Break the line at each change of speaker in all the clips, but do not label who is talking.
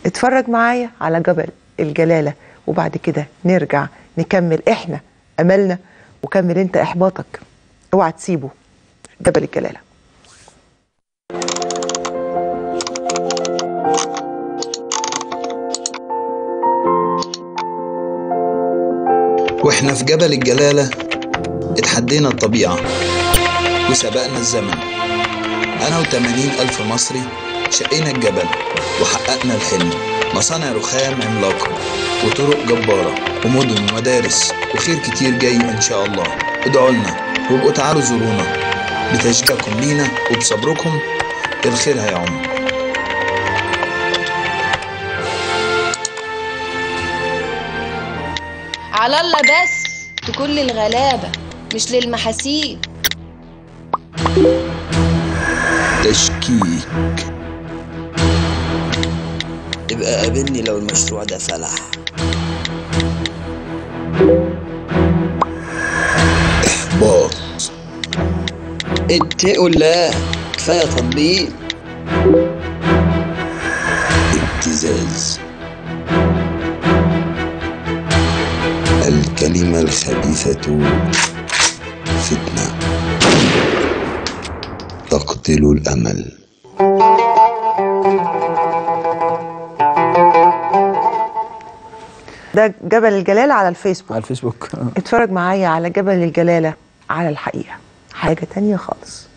اتفرج معايا على جبل الجلالة وبعد كده نرجع نكمل احنا املنا وكمل انت احباطك اوعى تسيبه جبل الجلالة
واحنا في جبل الجلالة اتحدينا الطبيعة وسبقنا الزمن أنا وتمانين ألف مصري شقينا الجبل وحققنا الحلم مصانع رخام عملاقة وطرق جبارة ومدن ومدارس وخير كتير جاي إن شاء الله ادعوا لنا وابقوا تعالوا زورونا بتشجيعكم لينا وبصبركم الخير هيعم
على الله بس لكل الغلابة مش للمحاسيب
تشكيك
يبقى قابلني لو المشروع ده فلح
إحباط
اتقوا الله كفايه تطبيق
ابتزاز الكلمة الخبيثة فتنة تقتل الأمل
ده جبل الجلالة على الفيسبوك
على الفيسبوك
اتفرج معايا على جبل الجلالة على الحقيقة حاجة تانية خالص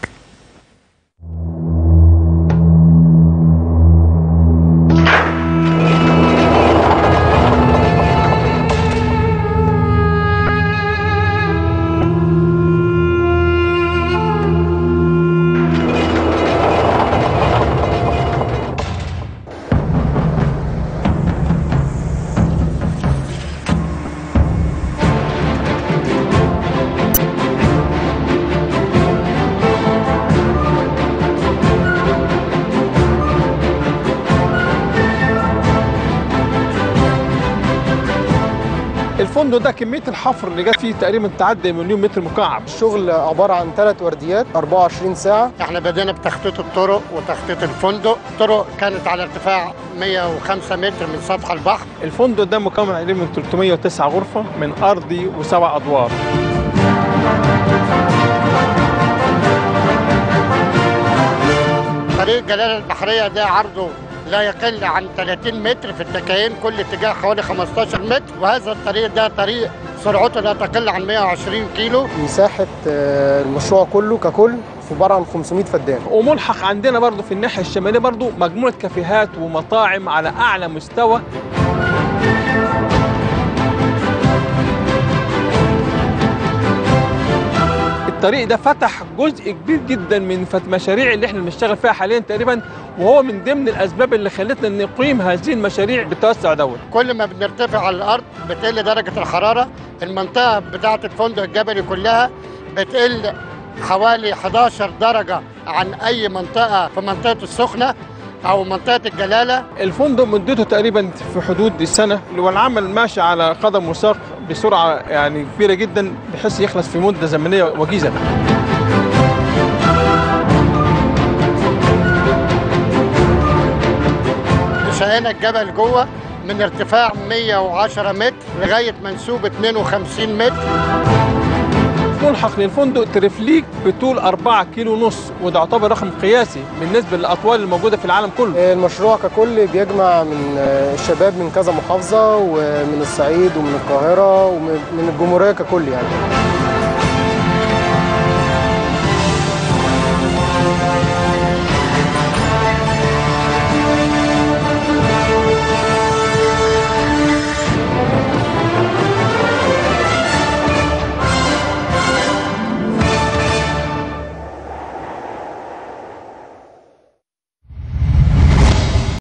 الفندق ده كميه الحفر اللي جت فيه تقريبا تعدي مليون متر مكعب
الشغل عبارة عن ثلاث ورديات 24 ساعة
احنا بدينا بتخطيط الطرق وتخطيط الفندق الطرق كانت على ارتفاع 105 متر من سطح البحر
الفندق ده مكون تقريبا من 309 غرفه من ارضي وسبع ادوار
طريق جلالة البحرية ده عرضه لا يقل عن 30 متر في التكاين كل اتجاه حوالي 15 متر وهذا الطريق ده طريق سرعته لا تقل عن 120 كيلو
مساحة آه، المشروع كله ككل عبارة عن 500 فدان
وملحق عندنا برضو في الناحيه الشماليه برضو مجموعه كافيهات ومطاعم على اعلى مستوى الطريق ده فتح جزء كبير جدا من فت- المشاريع اللي احنا بنشتغل فيها حاليا تقريبا وهو من ضمن الاسباب اللي خلتنا نقيم هذه المشاريع بالتوسع دوت
كل ما بنرتفع على الارض بتقل درجة الحرارة المنطقة بتاعة الفندق الجبلي كلها بتقل حوالي 11 درجة عن أي منطقة في منطقة السخنة أو منطقة الجلالة
الفندق مدته تقريبا في حدود السنه والعمل ماشي على قدم وساق بسرعه يعني كبيره جدا بحيث يخلص في مده زمنيه وجيزه
شقينا الجبل جوه من ارتفاع 110 متر لغاية منسوب 52 متر
ملحق للفندق ترفليك بطول 4 كيلو ونص وده يعتبر رقم قياسي بالنسبه للاطوال الموجوده في العالم كله
آه، المشروع ككل بيجمع من آه، الشباب من كذا محافظة ومن الصعيد ومن القاهرة ومن من الجمهورية ككل يعني